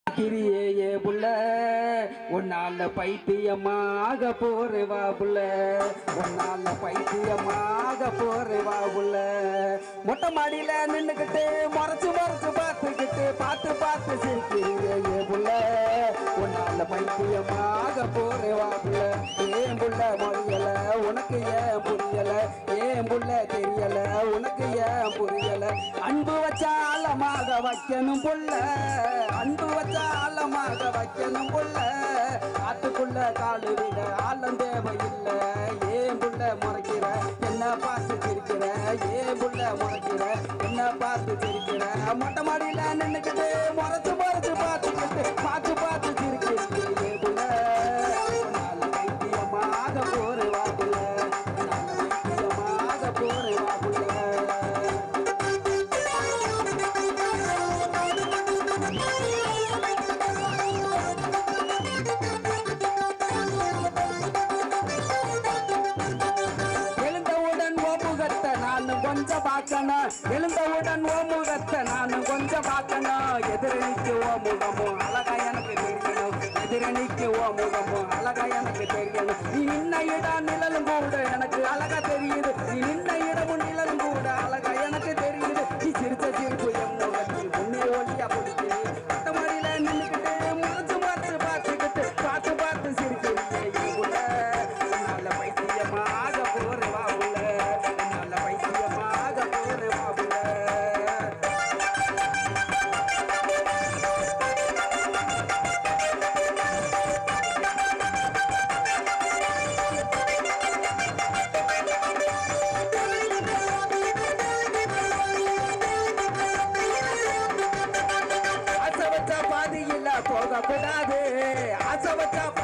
கிரியே ஏ புள்ள உன்னால பைத்தியமாக போறவா புள்ள உன்னால பைத்தியமாக போறவா புள்ள மொட்டை மாடியில நின்னுக்கிட்டு முறைச்சு முறைச்சு பார்த்துக்கிட்டு பார்த்து பார்த்து சிரிக்கிறியே ஏ புள்ள உன்னால பைத்தியமாக போறவா புள்ள ஏன் புள்ள மொழியல உனக்கு ஏன் புரியல ஏன் புள்ள தெரியல உனக்கு ஏன் புரியல அன்பு வச்சா ஆழமாக வைக்கணும் புள்ள அன்பு வச்சா ஆழமாக வைக்கணும் புள்ள ஆத்துக்குள்ள காலு விட ஆழம் தேவையில்லை ஏன் புள்ள முறைக்கிற என்ன பார்த்து சிரிக்கிற ஏன் புள்ள முறைக்கிற என்ன பார்த்து சிரிக்கிற மொட்டை மாடியில நின்னுக்கிட்டு முறைச்சு முறைச்சு பார்த்துக்கிட்டு பார்த்து பார்த்து சிரிக்கிறீங்க ஏன் புள்ள உன்னால பைத்தியமாக போறவா புள்ள உன்னால பைத்தியமாக போறவா புள்ள எழுந்தவுடன் ஓமுகத்தை நானும் கொஞ்சம் பார்க்கணும் எழுந்தவுடன் ஓமுகத்தை நானும் கொஞ்சம் பார்க்கணும் எதிரணிக்கு ஓ முகமும் அழகா எனக்கு தெரியணும் எதிரணிக்கு ஓ முகமும் அழகா எனக்கு தெரியணும் நீ நின்ன இடம் நிழலும் கூட எனக்கு அழகா தெரியுது நீ நின்ன இடமும் நிழலும் கூட அழகா எனக்கு தெரியுது நீ சிரிச்ச சிரிப்பு என் முகத்தில் முன்னே ஒளியா பிடிக்குது மொட்டமாடியில நின்னுக்கிட்டு முறைச்சு பார்த்து பார்த்துக்கிட்டு பார்த்து பார்த்து சிரிக்கிறீங்க உள்ள நல்ல பைத்தியமாக போறவா உள்ள நல்ல பைத்தியமாக போறவா உள்ள ஆசை வச்சா பாதியில போக கூடாது ஆசை வச்சா